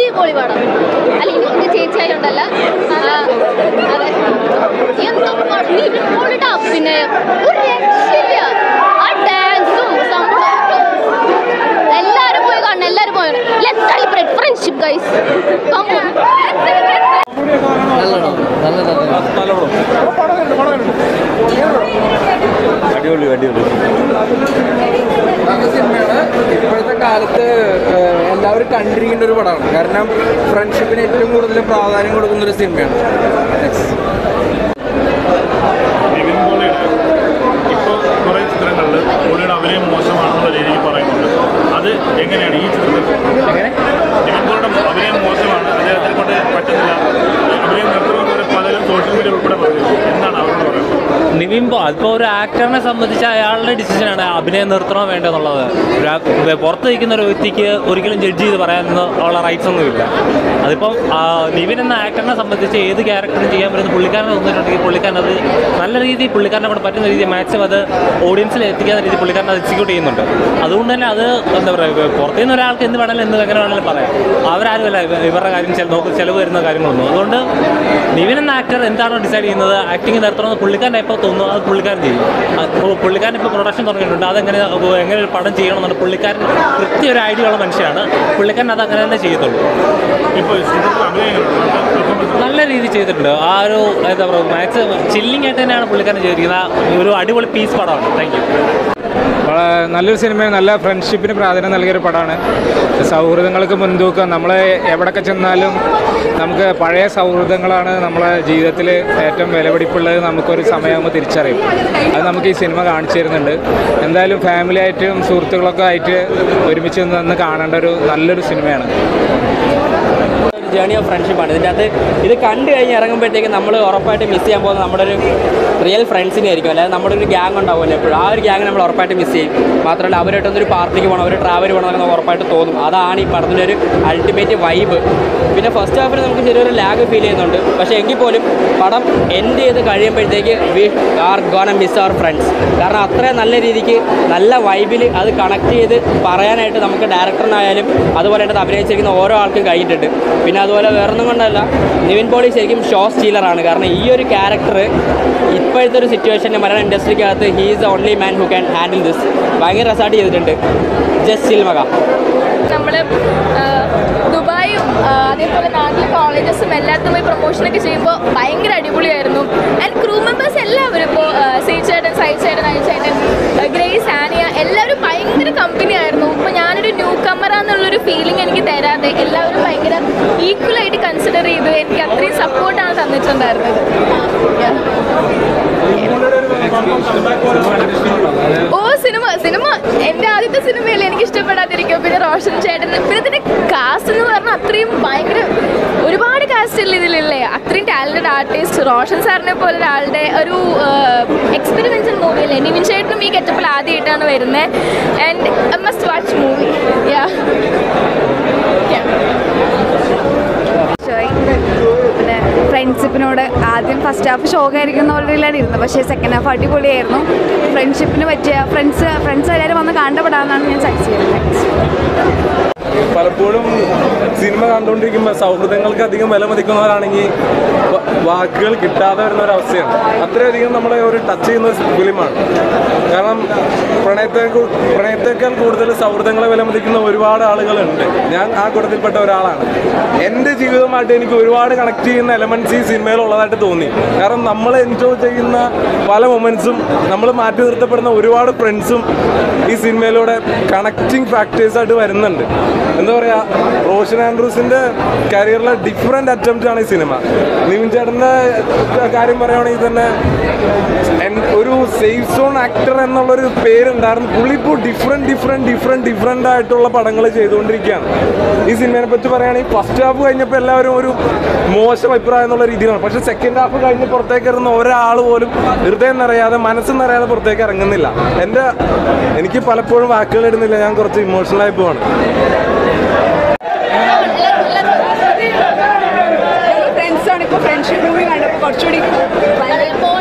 അടിപൊളി പടം അല്ല ഇനി ഒന്ന് ചേച്ചിയായി ഉണ്ടല്ല അതെ എന്തോ നിവിൻപോളിയുടെ അഭിനയം ഒരു രക്ഷയില്ല ആ ഡാൻസും സംഭവം എല്ലാരും പോയി കാണണം എല്ലാരും പോയി let celebrate friendship guys come on അടിപൊളി അടിപൊളി നല്ല സിനിമയാണ് ഇപ്പോഴത്തെ കാലത്ത് ഏഹ്, എല്ലാവരും കണ്ടിരിക്കേണ്ട ഒരു പടമാണ് കാരണം ഫ്രണ്ട്ഷിപ്പിന് ഏറ്റവും കൂടുതൽ പ്രാധാന്യം കൊടുക്കുന്ന ഒരു സിനിമയാണ് നിവിൻ പോളിയുടെ ഇപ്പോൾ കുറേ ചിത്രങ്ങളിൽ പുള്ളിയുടെ അഭിനയം മോശമാണെന്നുള്ള രീതിയിൽ പറയുന്നുണ്ട് അത് എങ്ങനെയാണ് ഈ ചിത്രത്തിൽ നിവിൻ പോളിയുടെ അഭിനയം മോശമാണ് അദ്ദേഹത്തെ കൊണ്ട് പറ്റുന്നില്ല അഭിനയം നിർത്തണമെന്ന് പലരും സോഷ്യൽ മീഡിയ ഉൾപ്പെടെ പറഞ്ഞു എന്താണ് അവരോട് പറയുന്നത് നിവിൻ പോ അതിപ്പോൾ ഒരു ആക്ടറിനെ സംബന്ധിച്ച് അയാളുടെ ഡിസിഷനാണ് അഭിനയം നിർത്തണോ വേണ്ടോ എന്നുള്ളത് ഒരു ആ- പുറത്ത് നിൽക്കുന്ന ഒരു വ്യക്തിക്ക് ഒരിക്കലും ജഡ്ജ് ചെയ്ത് പറയാനൊന്നും ഉള്ള റൈറ്റ്സ് ഒന്നുമില്ല അതിപ്പം ആ, നിവിൻ എന്ന ആക്ടറിനെ സംബന്ധിച്ച് ഏത് ക്യാരക്ടറും ചെയ്യാൻ പറ്റുന്ന പുള്ളിക്കാരനെ തോന്നിയിട്ടുണ്ടെങ്കിൽ പുള്ളിക്കാരൻ അത് നല്ല രീതിയിൽ പുള്ളിക്കാരനെ കൊണ്ട് പറ്റുന്ന രീതിയിൽ മാക്സിമം അത് ഓഡിയൻസിൽ എത്തിക്കാത്ത രീതിയിൽ പുള്ളിക്കാരൻ അത് എക്സിക്യൂട്ട് ചെയ്യുന്നുണ്ട് അതുകൊണ്ട് തന്നെ അത് എന്താ പറയുക പുറത്തു നിന്ന് ഒരാൾക്ക് എന്ത് വേണമെങ്കിലും എന്ത് എങ്ങനെ വേണമെങ്കിലും പറയാം അവരാരുമല്ല ഇവ- ഇവരുടെ കാര്യം ചെല- നോക്ക് ചിലവ് വരുന്ന കാര്യങ്ങളൊന്നും അതുകൊണ്ട് നിവിൻ എന്ന ആക്ടർ എന്താണോ ഡിസൈഡ് ചെയ്യുന്നത് ആക്ടിങ് നിർത്തണമെന്ന് പുള്ളിക്കാരൻ എപ്പോൾ തോന്നുന്നു അത് പുള്ളിക്കാരൻ ചെയ്യും അത് പു- പുള്ളിക്കാരൻ ഇപ്പോൾ പ്രൊഡക്ഷൻ തുടങ്ങിയിട്ടുണ്ട് അതെങ്ങനെ അപ്പൊ എങ്ങനെ ഒരു പടം ചെയ്യണമെന്നുണ്ട് പുള്ളിക്കാരൻ കൃത്യ ഒരു ഐഡിയ ഉള്ള മനുഷ്യനാണ് പുള്ളിക്കാരൻ അത് അങ്ങനെ തന്നെ ചെയ്യത്തുള്ളൂ ഇപ്പോൾ ചിത്രത്തിൽ അഭിനയം പെർഫോമൻസ് നല്ല രീതിയിൽ ചെയ്തിട്ടുണ്ട് ആ ഒരു എന്താ പറയുക മാക്സ് ചില്ലിംഗ് ആയിട്ട് തന്നെയാണ് പുള്ളിക്കാരൻ ചെയ്തിരിക്കുന്നത് ആ ഒരു അടിപൊളി പീസ് പടമാണ് താങ്ക് യു വള- നല്ലൊരു സിനിമ നല്ല ഫ്രണ്ട്ഷിപ്പിന് പ്രാധാന്യം നൽകിയൊരു പടമാണ് സൗഹൃദങ്ങൾക്ക് മുൻതൂക്കം നമ്മൾ എവിടെയൊക്കെ ചെന്നാലും നമുക്ക് പഴയ സൗഹൃദങ്ങളാണ് നമ്മളെ ജീവിതത്തിൽ ഏറ്റവും വിലപിടിപ്പുള്ളത് നമുക്കൊരു സമയമാകുമ്പോൾ തിരിച്ചറിയും അത് നമുക്ക് ഈ സിനിമ കാണിച്ചു തരുന്നുണ്ട് എന്തായാലും ഫാമിലി ആയിട്ടും സുഹൃത്തുക്കളൊക്കെ ആയിട്ട് ഒരുമിച്ച് നിന്ന് നിന്ന് കാണേണ്ട ഒരു നല്ലൊരു സിനിമയാണ് ഒരു ജേണി ഓഫ് ഫ്രണ്ട്ഷിപ്പാണ് ഇതിൻ്റെ അകത്ത് ഇത് കണ്ടു കഴിഞ്ഞ് ഇറങ്ങുമ്പോഴത്തേക്ക് നമ്മൾ ഉറപ്പായിട്ട് മിസ് ചെയ്യാൻ പോകുന്നത് നമ്മുടെ ഒരു റിയൽ ഫ്രണ്ട്സിനെ ആയിരിക്കും അല്ലാതെ നമ്മുടെ ഒരു ഗ്യാങ് ഉണ്ടാവുമല്ലോ എപ്പോഴും ആ ഒരു ഗ്യാങ് നമ്മൾ ഉറപ്പായിട്ട് മിസ് ചെയ്യും മാത്രമല്ല അവരായിട്ടൊന്നൊരു പാർട്ടിക്ക് പോകണം ഒരു ട്രാവൽ പോകണം എന്നൊക്കെ നമുക്ക് ഉറപ്പായിട്ട് തോന്നും അതാണ് ഈ പടത്തിൻ്റെ ഒരു അൾട്ടിമേറ്റ് വൈബ് പിന്നെ ഫസ്റ്റ് ഹാഫിൽ നമുക്ക് ചെറിയൊരു ലാഗ് ഫീൽ ചെയ്യുന്നുണ്ട് പക്ഷേ എങ്കിൽ പോലും പടം എൻഡ് ചെയ്ത് കഴിയുമ്പോഴത്തേക്ക് we are gonna miss our friends കാരണം അത്രയും നല്ല രീതിക്ക് നല്ല വൈബിൽ അത് കണക്ട് ചെയ്ത് പറയാനായിട്ട് നമുക്ക് ഡയറക്ടറിനായാലും അതുപോലെ തന്നെ അത് അഭിനയിച്ചിരിക്കുന്ന ഓരോ ആൾക്കും കഴിഞ്ഞിട്ടുണ്ട് പിന്നെ അതുപോലെ വേറൊന്നും കൊണ്ടല്ല നിവിൻ പോളി ശരിക്കും ഷോ സ്റ്റീലറാണ് കാരണം ഈ ഒരു ക്യാരക്ടർ ഇപ്പോഴത്തെ ഒരു സിറ്റുവേഷനിൽ മലയാളം ഇൻഡസ്ട്രിക്കകത്ത് he is the only man who can handle this ഭയങ്കര രസമായിട്ട് ചെയ്തിട്ടുണ്ട് ജസ്റ്റ് സിൽമക നമ്മൾ ദുബായും ആ, അതേപോലെ നാട്ടിലെ കോളേജസും എല്ലായിടത്തും പോയി പ്രൊമോഷനൊക്കെ ചെയ്യുമ്പോൾ ഭയങ്കര അടിപൊളിയായിരുന്നു ആൻഡ് ക്രൂ മെമ്പേഴ്സ് എല്ലാവരും ഇപ്പോൾ സീ ചേട്ടൻ സൈ ചേട്ടൻ ഐ ചേട്ടൻ ആ, ഗ്രേസ് ആനിയ എല്ലാവരും ഭയങ്കര കമ്പനി ആയിരുന്നു ഇപ്പോൾ ഞാനൊരു ന്യൂ കമ്മർ എന്നുള്ളൊരു ഫീലിംഗ് എനിക്ക് തരാതെ എല്ലാവരും ഭയങ്കര ഈക്വലായിട്ട് കൺസിഡർ ചെയ്ത് എനിക്ക് അത്രയും സപ്പോർട്ടാണ് തന്നിട്ടുണ്ടായിരുന്നത് ഓ സിനിമ സിനിമ എൻ്റെ ആദ്യത്തെ സിനിമയിൽ എനിക്ക് ഇഷ്ടപ്പെടാതിരിക്കും പിന്നെ റോഷൻ ചേട്ടൻ പിന്നെ ഇതിന്റെ കാസ്റ്റ് എന്ന് പറഞ്ഞാൽ അത്രയും ഭയങ്കര ഒരുപാട് കാസ്റ്റ് ഇല്ല ഇതിലില്ലേ അത്രയും ടാലൻറ്റഡ് ആർട്ടിസ്റ്റ് റോഷൻ സാറിനെ പോലെ ഒരാളുടെ ഒരു എക്സ്പെരിമെൻസ് മൂവിയല്ലേ നിവിൻ ചേട്ടനും ഈ ഗെറ്റപ്പിൽ ആദ്യമായിട്ടാണ് വരുന്നത് and must watch movie yeah ഷോയി പിന്നെ ഫ്രണ്ട്ഷിപ്പിനോട് ആദ്യം ഫസ്റ്റ് ഹാഫ് ഷോക്കായിരിക്കും എന്നുള്ളതിലാണ് ഇരുന്നത് പക്ഷേ സെക്കൻഡ് ഹാഫ് അടിപൊളിയായിരുന്നു ഫ്രണ്ട്ഷിപ്പിന് പറ്റിയ ഫ്രണ്ട്സ് ഫ്രണ്ട്സ് എല്ലാവരും വന്ന് കണ്ടപ്പെടാമെന്നാണ് ഞാൻ സജസ്റ്റ് ചെയ്യുന്നത് പലപ്പോഴും സിനിമ കണ്ടുകൊണ്ടിരിക്കുമ്പോൾ സൗഹൃദങ്ങൾക്ക് അധികം വില മതിക്കുന്നവരാണെങ്കിൽ വ- വാക്കുകൾ കിട്ടാതെ വരുന്ന ഒരു അവസ്ഥയാണ് അത്രയധികം നമ്മളെ ഒരു ടച്ച് ചെയ്യുന്ന ഒരു ഫിലിമാണ് കാരണം പ്രണയത്തെ കൂ- പ്രണയത്തേക്കാൾ കൂടുതൽ സൗഹൃദങ്ങളെ വില മതിക്കുന്ന ഒരുപാട് ആളുകളുണ്ട് ഞാൻ ആ കൂട്ടത്തിൽപ്പെട്ട ഒരാളാണ് എൻ്റെ ജീവിതമായിട്ട് എനിക്ക് ഒരുപാട് കണക്ട് ചെയ്യുന്ന എലമെൻറ്റ്സ് ഈ സിനിമയിൽ ഉള്ളതായിട്ട് തോന്നി കാരണം നമ്മൾ എൻജോയ് ചെയ്യുന്ന പല മൊമെൻറ്റ്സും നമ്മൾ മാറ്റി നിർത്തപ്പെടുന്ന ഒരുപാട് ഫ്രണ്ട്സും ഈ സിനിമയിലൂടെ കണക്റ്റിംഗ് ഫാക്ടേഴ്സായിട്ട് വരുന്നുണ്ട് എന്താ പറയുക റോഷൻ ആൻഡ്രൂസിൻ്റെ കരിയറിലെ ഡിഫറെൻ്റ് അറ്റംപ്റ്റ് ആണ് ഈ സിനിമ നിവിൻ ചേട്ടൻ്റെ കാര്യം പറയുകയാണെങ്കിൽ തന്നെ എൻ- ഒരു സേഫ് സോൺ ആക്ടർ എന്നുള്ളൊരു പേരുണ്ടായിരുന്നു പുള്ളി ഇപ്പോൾ ഡിഫറെൻറ്റ് ഡിഫറെൻറ്റ് ഡിഫറെൻറ്റ് ഡിഫറെൻ്റ് ആയിട്ടുള്ള പടങ്ങൾ ചെയ്തുകൊണ്ടിരിക്കുകയാണ് ഈ സിനിമയെ പറ്റി പറയുകയാണെങ്കിൽ ഫസ്റ്റ് ഹാഫ് കഴിഞ്ഞപ്പോൾ എല്ലാവരും ഒരു മോശം അഭിപ്രായം എന്നുള്ള രീതിയിലാണ് പക്ഷേ സെക്കൻഡ് ഹാഫ് കഴിഞ്ഞ് പുറത്തേക്ക് ഇറങ്ങുന്ന ഒരാൾ പോലും ഹൃദയം നിറയാതെ മനസ്സ് നിറയാതെ പുറത്തേക്ക് ഇറങ്ങുന്നില്ല എൻ്റെ എനിക്ക് പലപ്പോഴും വാക്കുകൾ ഇടുന്നില്ല ഞാൻ കുറച്ച് ഇമോഷണലായി പോവാണ് ഫ്രണ്ട്സാണ് ഇപ്പോൾ ഫ്രണ്ട്ഷിപ്പ് മൂവി കണ്ടപ്പോൾ കുറച്ചുകൂടി പോ